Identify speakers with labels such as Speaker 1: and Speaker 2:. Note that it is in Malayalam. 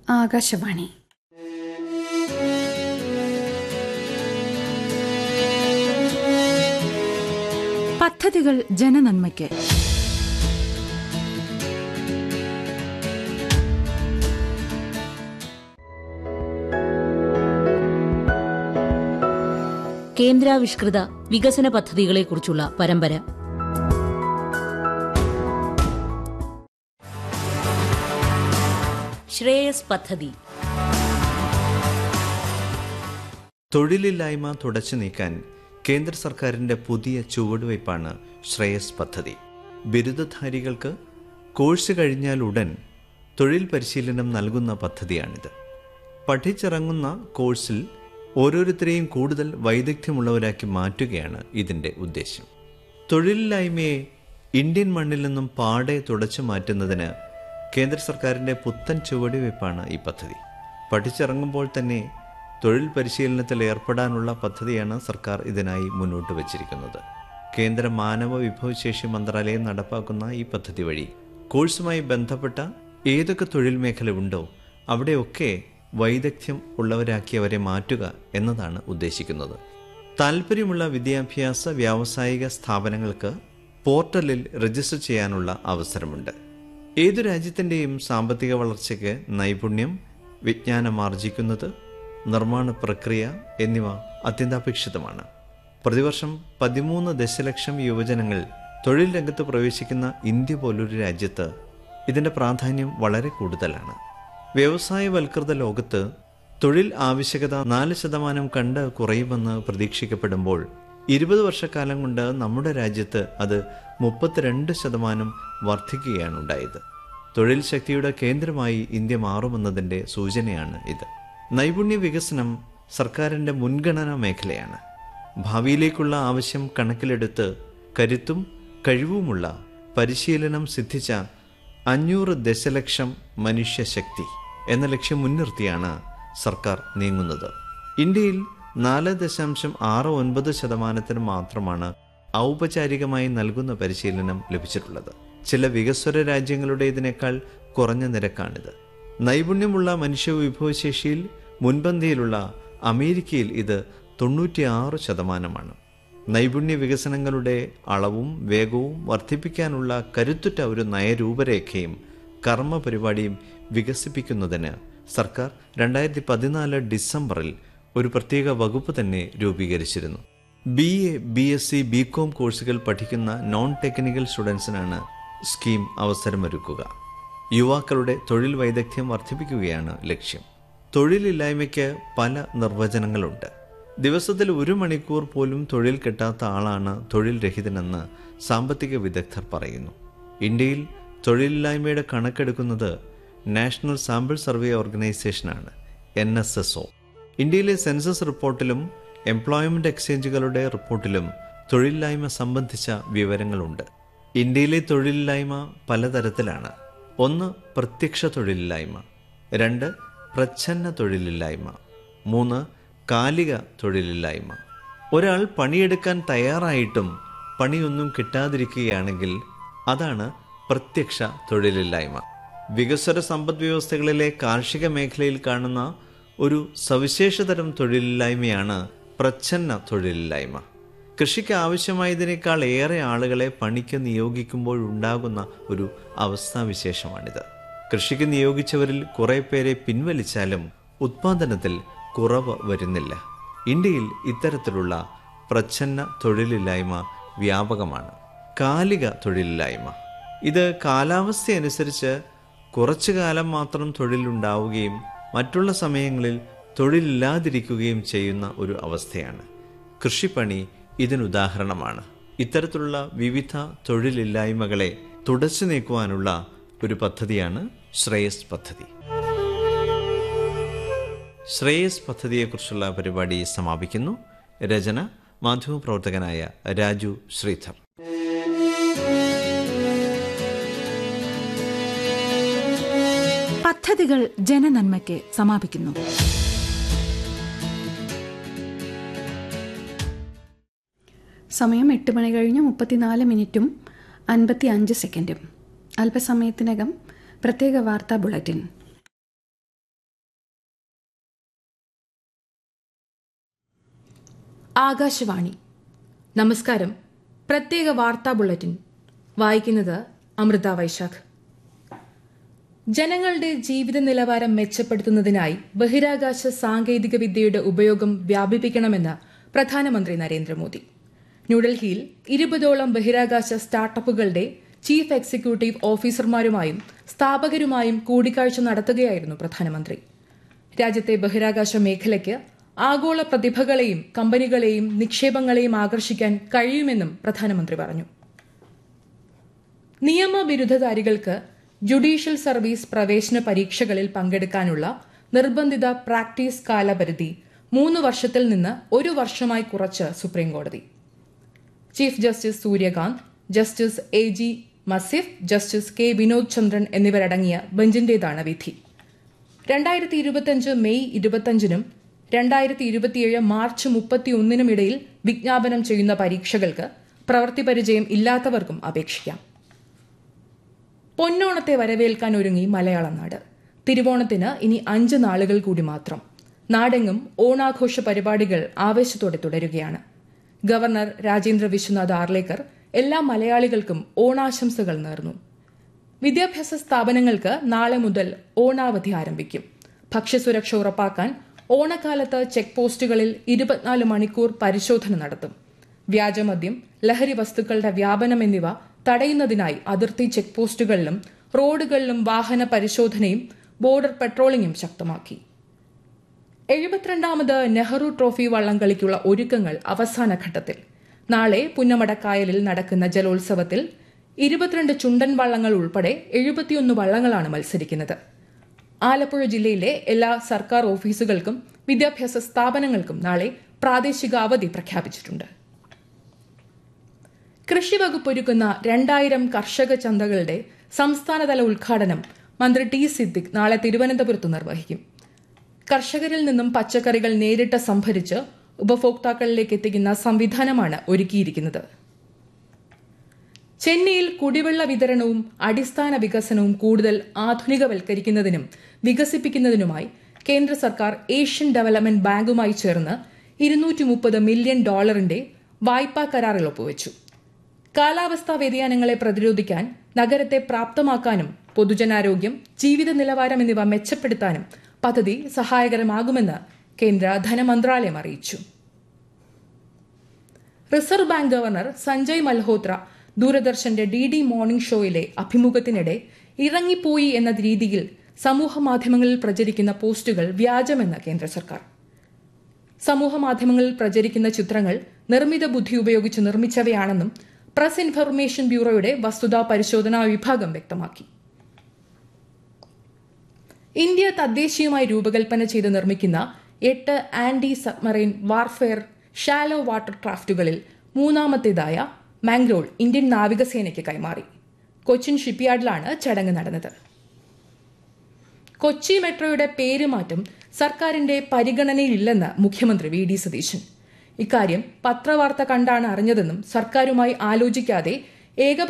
Speaker 1: ആകാശവാണി പദ്ധതികൾ ജനനന്മയ്ക്ക്
Speaker 2: കേന്ദ്രാവിഷ്കൃത വികസന പദ്ധതികളെക്കുറിച്ചുള്ള പരമ്പര ശ്രേയസ് പദ്ധതി
Speaker 3: തൊഴിലില്ലായ്മ തുടച്ചു നീക്കാൻ കേന്ദ്ര സർക്കാരിന്റെ പുതിയ ചുവടുവയ്പ്പാണ് ശ്രേയസ് പദ്ധതി ബിരുദധാരികൾക്ക് കോഴ്സ് കഴിഞ്ഞാൽ ഉടൻ തൊഴിൽ പരിശീലനം നൽകുന്ന പദ്ധതിയാണിത് പഠിച്ചിറങ്ങുന്ന കോഴ്സിൽ ഓരോരുത്തരെയും കൂടുതൽ വൈദഗ്ധ്യമുള്ളവരാക്കി മാറ്റുകയാണ് ഇതിൻ്റെ ഉദ്ദേശം തൊഴിലില്ലായ്മയെ ഇന്ത്യൻ മണ്ണിൽ നിന്നും പാടെ തുടച്ചു മാറ്റുന്നതിന് കേന്ദ്ര സർക്കാരിൻ്റെ പുത്തൻ ചുവടുവയ്പ്പാണ് ഈ പദ്ധതി പഠിച്ചിറങ്ങുമ്പോൾ തന്നെ തൊഴിൽ പരിശീലനത്തിൽ ഏർപ്പെടാനുള്ള പദ്ധതിയാണ് സർക്കാർ ഇതിനായി മുന്നോട്ട് വച്ചിരിക്കുന്നത് കേന്ദ്ര മാനവ വിഭവശേഷി മന്ത്രാലയം നടപ്പാക്കുന്ന ഈ പദ്ധതി വഴി കോഴ്സുമായി ബന്ധപ്പെട്ട ഏതൊക്കെ തൊഴിൽ മേഖല ഉണ്ടോ അവിടെയൊക്കെ വൈദഗ്ധ്യം ഉള്ളവരാക്കി അവരെ മാറ്റുക എന്നതാണ് ഉദ്ദേശിക്കുന്നത് താൽപ്പര്യമുള്ള വിദ്യാഭ്യാസ വ്യാവസായിക സ്ഥാപനങ്ങൾക്ക് പോർട്ടലിൽ രജിസ്റ്റർ ചെയ്യാനുള്ള അവസരമുണ്ട് ഏതു രാജ്യത്തിൻ്റെയും സാമ്പത്തിക വളർച്ചയ്ക്ക് നൈപുണ്യം വിജ്ഞാനം ആർജിക്കുന്നത് നിർമ്മാണ പ്രക്രിയ എന്നിവ അത്യന്താപേക്ഷിതമാണ് പ്രതിവർഷം പതിമൂന്ന് ദശലക്ഷം യുവജനങ്ങൾ തൊഴിൽ രംഗത്ത് പ്രവേശിക്കുന്ന ഇന്ത്യ പോലൊരു രാജ്യത്ത് ഇതിൻ്റെ പ്രാധാന്യം വളരെ കൂടുതലാണ് വ്യവസായവൽകൃത ലോകത്ത് തൊഴിൽ ആവശ്യകത നാല് ശതമാനം കണ്ട് കുറയുമെന്ന് പ്രതീക്ഷിക്കപ്പെടുമ്പോൾ ഇരുപത് വർഷക്കാലം കൊണ്ട് നമ്മുടെ രാജ്യത്ത് അത് മുപ്പത്തിരണ്ട് ശതമാനം വർദ്ധിക്കുകയാണ് ഉണ്ടായത് തൊഴിൽ ശക്തിയുടെ കേന്ദ്രമായി ഇന്ത്യ മാറുമെന്നതിൻ്റെ സൂചനയാണ് ഇത് നൈപുണ്യ വികസനം സർക്കാരിൻ്റെ മുൻഗണനാ മേഖലയാണ് ഭാവിയിലേക്കുള്ള ആവശ്യം കണക്കിലെടുത്ത് കരുത്തും കഴിവുമുള്ള പരിശീലനം സിദ്ധിച്ച അഞ്ഞൂറ് ദശലക്ഷം മനുഷ്യശക്തി എന്ന ലക്ഷ്യം മുൻനിർത്തിയാണ് സർക്കാർ നീങ്ങുന്നത് ഇന്ത്യയിൽ നാല് ദശാംശം ആറ് ഒൻപത് ശതമാനത്തിന് മാത്രമാണ് ഔപചാരികമായി നൽകുന്ന പരിശീലനം ലഭിച്ചിട്ടുള്ളത് ചില വികസ്വര രാജ്യങ്ങളുടേതിനേക്കാൾ കുറഞ്ഞ നിരക്കാണിത് നൈപുണ്യമുള്ള മനുഷ്യ വിഭവശേഷിയിൽ മുൻപന്തിയിലുള്ള അമേരിക്കയിൽ ഇത് തൊണ്ണൂറ്റിയാറ് ശതമാനമാണ് നൈപുണ്യ വികസനങ്ങളുടെ അളവും വേഗവും വർദ്ധിപ്പിക്കാനുള്ള കരുത്തുറ്റ ഒരു നയരൂപരേഖയും കർമ്മ പരിപാടിയും വികസിപ്പിക്കുന്നതിന് സർക്കാർ രണ്ടായിരത്തി പതിനാല് ഡിസംബറിൽ ഒരു പ്രത്യേക വകുപ്പ് തന്നെ രൂപീകരിച്ചിരുന്നു B A B S C B com കോഴ്സുകൾ പഠിക്കുന്ന നോൺ ടെക്നിക്കൽ സ്റ്റുഡൻസിനാണ് സ്കീം അവസരമൊരുക്കുക യുവാക്കളുടെ തൊഴിൽ വൈദഗ്ധ്യം വർദ്ധിപ്പിക്കുകയാണ് ലക്ഷ്യം തൊഴിലില്ലായ്മയ്ക്ക് പല നിർവചനങ്ങളുണ്ട് ദിവസത്തിൽ ഒരു മണിക്കൂർ പോലും തൊഴിൽ കിട്ടാത്ത ആളാണ് തൊഴിൽ രഹിതനെന്ന് സാമ്പത്തിക വിദഗ്ധർ പറയുന്നു ഇന്ത്യയിൽ തൊഴിലില്ലായ്മയുടെ കണക്കെടുക്കുന്നത് നാഷണൽ സാമ്പിൾ സർവേ ഓർഗനൈസേഷനാണ് എൻ എസ് എസ് ഒ ഇന്ത്യയിലെ സെൻസസ് റിപ്പോർട്ടിലും എംപ്ലോയ്മെന്റ് എക്സ്ചേഞ്ചുകളുടെ റിപ്പോർട്ടിലും തൊഴിലില്ലായ്മ സംബന്ധിച്ച വിവരങ്ങളുണ്ട് ഇന്ത്യയിലെ തൊഴിലില്ലായ്മ പലതരത്തിലാണ് ഒന്ന് പ്രത്യക്ഷ തൊഴിലില്ലായ്മ രണ്ട് പ്രച്ഛന്ന തൊഴിലില്ലായ്മ മൂന്ന് കാലിക തൊഴിലില്ലായ്മ ഒരാൾ പണിയെടുക്കാൻ തയ്യാറായിട്ടും പണിയൊന്നും കിട്ടാതിരിക്കുകയാണെങ്കിൽ അതാണ് പ്രത്യക്ഷ തൊഴിലില്ലായ്മ വികസ്വര സമ്പദ് വ്യവസ്ഥകളിലെ കാർഷിക മേഖലയിൽ കാണുന്ന ഒരു സവിശേഷതരം തൊഴിലില്ലായ്മയാണ് പ്രച്ഛന്ന തൊഴിലില്ലായ്മ കൃഷിക്ക് ആവശ്യമായതിനേക്കാൾ ഏറെ ആളുകളെ പണിക്ക് നിയോഗിക്കുമ്പോഴുണ്ടാകുന്ന ഒരു അവസ്ഥാവിശേഷമാണിത് കൃഷിക്ക് നിയോഗിച്ചവരിൽ കുറെ പേരെ പിൻവലിച്ചാലും ഉത്പാദനത്തിൽ കുറവ് വരുന്നില്ല ഇന്ത്യയിൽ ഇത്തരത്തിലുള്ള പ്രച്ഛന്ന തൊഴിലില്ലായ്മ വ്യാപകമാണ് കാലിക തൊഴിലില്ലായ്മ ഇത് കാലാവസ്ഥയനുസരിച്ച് കുറച്ചു കാലം മാത്രം തൊഴിലുണ്ടാവുകയും മറ്റുള്ള സമയങ്ങളിൽ തൊഴിലില്ലാതിരിക്കുകയും ചെയ്യുന്ന ഒരു അവസ്ഥയാണ് കൃഷിപ്പണി ഇതിനുദാഹരണമാണ് ഇത്തരത്തിലുള്ള വിവിധ തൊഴിലില്ലായ്മകളെ തുടച്ചു നീക്കുവാനുള്ള ഒരു പദ്ധതിയാണ് ശ്രേയസ് പദ്ധതി ശ്രേയസ് പദ്ധതിയെക്കുറിച്ചുള്ള പരിപാടി സമാപിക്കുന്നു രചന മാധ്യമപ്രവർത്തകനായ രാജു ശ്രീധർ
Speaker 1: പദ്ധതികൾ ജനനന്മയ്ക്ക് സമാപിക്കുന്നു സമയം എട്ട് മണി കഴിഞ്ഞ് മുപ്പത്തിനാല് മിനിറ്റും അൻപത്തി അഞ്ച് സെക്കൻഡും അല്പസമയത്തിനകം പ്രത്യേക വാർത്താ ബുള്ളറ്റിൻ
Speaker 4: ആകാശവാണി നമസ്കാരം പ്രത്യേക വാർത്താ ബുള്ളറ്റിൻ വായിക്കുന്നത് അമൃത വൈശാഖ് ജനങ്ങളുടെ ജീവിത നിലവാരം മെച്ചപ്പെടുത്തുന്നതിനായി ബഹിരാകാശ സാങ്കേതിക വിദ്യയുടെ ഉപയോഗം വ്യാപിപ്പിക്കണമെന്ന് പ്രധാനമന്ത്രി നരേന്ദ്രമോദി ന്യൂഡൽഹിയിൽ ഇരുപതോളം ബഹിരാകാശ സ്റ്റാർട്ടപ്പുകളുടെ ചീഫ് എക്സിക്യൂട്ടീവ് ഓഫീസർമാരുമായും സ്ഥാപകരുമായും കൂടിക്കാഴ്ച നടത്തുകയായിരുന്നു പ്രധാനമന്ത്രി രാജ്യത്തെ ബഹിരാകാശ മേഖലയ്ക്ക് ആഗോള പ്രതിഭകളെയും കമ്പനികളെയും നിക്ഷേപങ്ങളെയും ആകർഷിക്കാൻ കഴിയുമെന്നും പ്രധാനമന്ത്രി പറഞ്ഞു നിയമ ബിരുദധാരികൾക്ക് ജുഡീഷ്യൽ സർവീസ് പ്രവേശന പരീക്ഷകളിൽ പങ്കെടുക്കാനുള്ള നിർബന്ധിത പ്രാക്ടീസ് കാലപരിധി മൂന്ന് വർഷത്തിൽ നിന്ന് ഒരു വർഷമായി കുറച്ച് സുപ്രീംകോടതി chief justice Surya Kant justice A G Masih justice K Vinod Chandran എന്നിവരടങ്ങിയ ബെഞ്ചിന്റേതാണ് വിധി രണ്ടായിരത്തി ഇരുപത്തിയഞ്ച് മെയ് ഇരുപത്തിയഞ്ചിനും രണ്ടായിരത്തി ഇരുപത്തിയേഴ് മാർച്ച് മുപ്പത്തിയൊന്നിനും ഇടയിൽ വിജ്ഞാപനം ചെയ്യുന്ന പരീക്ഷകൾക്ക് പ്രവൃത്തി പരിചയം ഇല്ലാത്തവർക്കും അപേക്ഷിക്കാം പൊന്നോണത്തെ വരവേൽക്കാൻ ഒരുങ്ങി മലയാളം നാട് തിരുവോണത്തിന് ഇനി അഞ്ച് നാളുകൾ കൂടി മാത്രം നാടെങ്ങും ഓണാഘോഷ പരിപാടികൾ ആവേശത്തോടെ തുടരുകയാണ് ഗവർണർ രാജേന്ദ്ര വിശ്വനാഥ് ആർലേക്കർ എല്ലാ മലയാളികൾക്കും ഓണാശംസകൾ നേർന്നു വിദ്യാഭ്യാസ സ്ഥാപനങ്ങൾക്ക് നാളെ മുതൽ ഓണാവധി ആരംഭിക്കും ഭക്ഷ്യസുരക്ഷ ഉറപ്പാക്കാൻ ഓണക്കാലത്ത് ചെക്ക് പോസ്റ്റുകളിൽ ഇരുപത്തിനാല് മണിക്കൂർ പരിശോധന നടത്തും വ്യാജമദ്യം ലഹരി വസ്തുക്കളുടെ വ്യാപനം എന്നിവ തടയുന്നതിനായി അതിർത്തി ചെക്ക് പോസ്റ്റുകളിലും റോഡുകളിലും വാഹന പരിശോധനയും ബോർഡർ പെട്രോളിംഗും ശക്തമാക്കി എഴുപത്തിരണ്ടാമത് നെഹ്റു ട്രോഫി വള്ളംകളിക്കുള്ള ഒരുക്കങ്ങൾ അവസാന ഘട്ടത്തിൽ നാളെ പുന്നമടക്കായലിൽ നടക്കുന്ന ജലോത്സവത്തിൽ ഇരുപത്തിരണ്ട് ചുണ്ടൻ വള്ളങ്ങൾ ഉൾപ്പെടെ എഴുപത്തിയൊന്ന് വള്ളങ്ങളാണ് മത്സരിക്കുന്നത് ആലപ്പുഴ ജില്ലയിലെ എല്ലാ സർക്കാർ ഓഫീസുകൾക്കും വിദ്യാഭ്യാസ സ്ഥാപനങ്ങൾക്കും നാളെ പ്രാദേശിക അവധി പ്രഖ്യാപിച്ചിട്ടുണ്ട് കൃഷി വകുപ്പ് ഒരുക്കുന്ന രണ്ടായിരം കർഷക ചന്തകളുടെ സംസ്ഥാനതല ഉദ്ഘാടനം മന്ത്രി ടി സിദ്ദിഖ് നാളെ തിരുവനന്തപുരത്ത് നിർവഹിക്കും കർഷകരിൽ നിന്നും പച്ചക്കറികൾ നേരിട്ട് സംഭരിച്ച് ഉപഭോക്താക്കളിലേക്ക് എത്തിക്കുന്ന സംവിധാനമാണ് ഒരുക്കിയിരിക്കുന്നത് ചെന്നൈയിൽ കുടിവെള്ള വിതരണവും അടിസ്ഥാന വികസനവും കൂടുതൽ ആധുനികവൽക്കരിക്കുന്നതിനും വികസിപ്പിക്കുന്നതിനുമായി കേന്ദ്ര സർക്കാർ ഏഷ്യൻ ഡെവലപ്മെന്റ് ബാങ്കുമായി ചേർന്ന് ഇരുന്നൂറ്റി മുപ്പത് മില്യൺ ഡോളറിന്റെ വായ്പാ കരാറിൽ ഒപ്പുവച്ചു കാലാവസ്ഥാ വ്യതിയാനങ്ങളെ പ്രതിരോധിക്കാൻ നഗരത്തെ പ്രാപ്തമാക്കാനും പൊതുജനാരോഗ്യം ജീവിത നിലവാരം എന്നിവ മെച്ചപ്പെടുത്താനും പദ്ധതി സഹായകരമാകുമെന്ന് കേന്ദ്ര ധനമന്ത്രാലയം അറിയിച്ചു reserve bank governor Sanjay Malhotra ദൂരദർശന്റെ ഡി ഡി മോർണിംഗ് ഷോയിലെ അഭിമുഖത്തിനിടെ ഇറങ്ങിപ്പോയി എന്ന രീതിയിൽ സമൂഹ മാധ്യമങ്ങളിൽ പ്രചരിക്കുന്ന പോസ്റ്റുകൾ വ്യാജമെന്ന് കേന്ദ്ര സർക്കാർ സമൂഹ മാധ്യമങ്ങളിൽ പ്രചരിക്കുന്ന ചിത്രങ്ങൾ നിർമ്മിത ബുദ്ധി ഉപയോഗിച്ച് നിർമ്മിച്ചവയാണെന്നും പ്രസ് ഇൻഫർമേഷൻ ബ്യൂറോയുടെ വസ്തുതാ പരിശോധനാ വിഭാഗം വ്യക്തമാക്കി ഇന്ത്യ തദ്ദേശീയമായി രൂപകൽപ്പന ചെയ്ത് നിർമ്മിക്കുന്ന എട്ട് anti submarine warfare shallow water ക്രാഫ്റ്റുകളിൽ മൂന്നാമത്തേതായ മാംഗ്രോൾ ഇന്ത്യൻ നാവികസേനയ്ക്ക് കൈമാറി കൊച്ചിൻ ഷിപ്പ്യാർഡിലാണ് ചടങ്ങ് നടന്നത് കൊച്ചി മെട്രോയുടെ പേരുമാറ്റം സർക്കാരിന്റെ പരിഗണനയിലില്ലെന്ന് മുഖ്യമന്ത്രി വി ഡി സതീശൻ ഇക്കാര്യം പത്രവാർത്ത കണ്ടാണ് അറിഞ്ഞതെന്നും സർക്കാരുമായി ആലോചിക്കാതെ ഏക